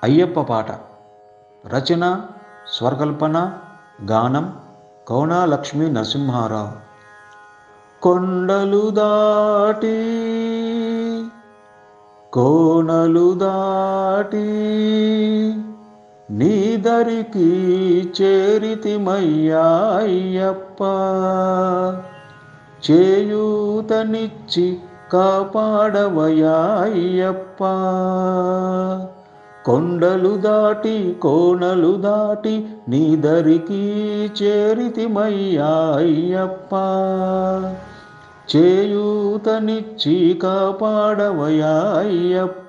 అయ్యప్ప పాట రచన స్వరకల్పన గానం కౌనా లక్ష్మీ నరసింహారావు కొండలు దాటి కోనలు దాటి నీదరికి చేరితిమయ్యా అయ్యప్ప చేయూతనిచ్చి కాపాడవయా అయ్యప్ప కొండలు దాటి కోనలు దాటి నీదరికి చేరితిమయ్యా అయ్యప్ప చేయూతనిచ్చి కాపాడవయా అయ్యప్ప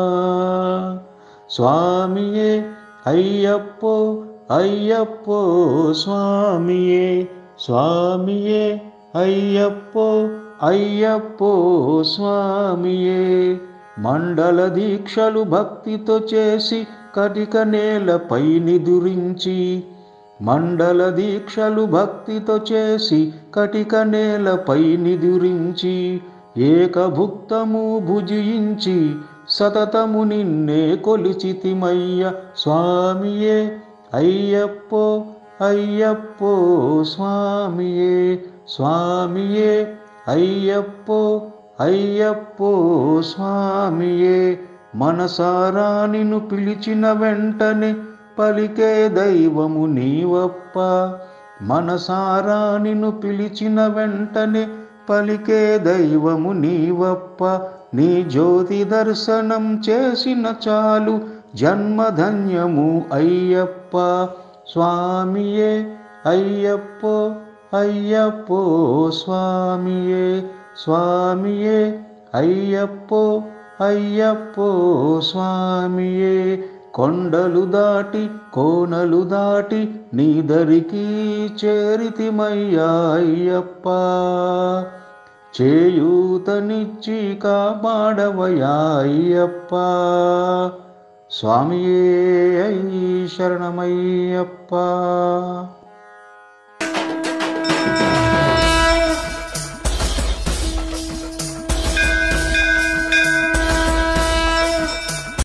స్వామియే అయ్యప్పో అయ్యప్పో స్వామియే స్వామియే అయ్యప్పో అయ్యప్పో స్వామియే మండల దీక్షలు భక్తితో చేసి కటిక నేలపై నిదురించి మండల దీక్షలు భక్తితో చేసి కటిక నేలపై నిదురించి ఏకభుక్తము భుజించి సతతము నిన్నే కొలిచితిమయ్య స్వామియే అయ్యప్పో అయ్యప్పో స్వామియే స్వామియే అయ్యప్పో అయ్యప్పో స్వామియే మనసారా నిన్ను పిలిచిన వెంటనే పలికే దైవము నీవప్ప మనసారా నిన్ను పిలిచిన వెంటనే పలికే దైవము నీవప్ప నీ జ్యోతి దర్శనం చేసిన చాలు జన్మధన్యము అయ్యప్ప స్వామియే అయ్యప్పో అయ్యప్పో స్వామియే స్వామియే అయ్యప్పో అయ్యప్పో స్వామియే కొండలు దాటి కోనలు దాటి నీదరికి చేరితిమయ్యా అయ్యప్ప చేయూతనిచ్చి కాపాడవయా అయ్యప్ప స్వామియే అయ్యి శరణమయ్యప్ప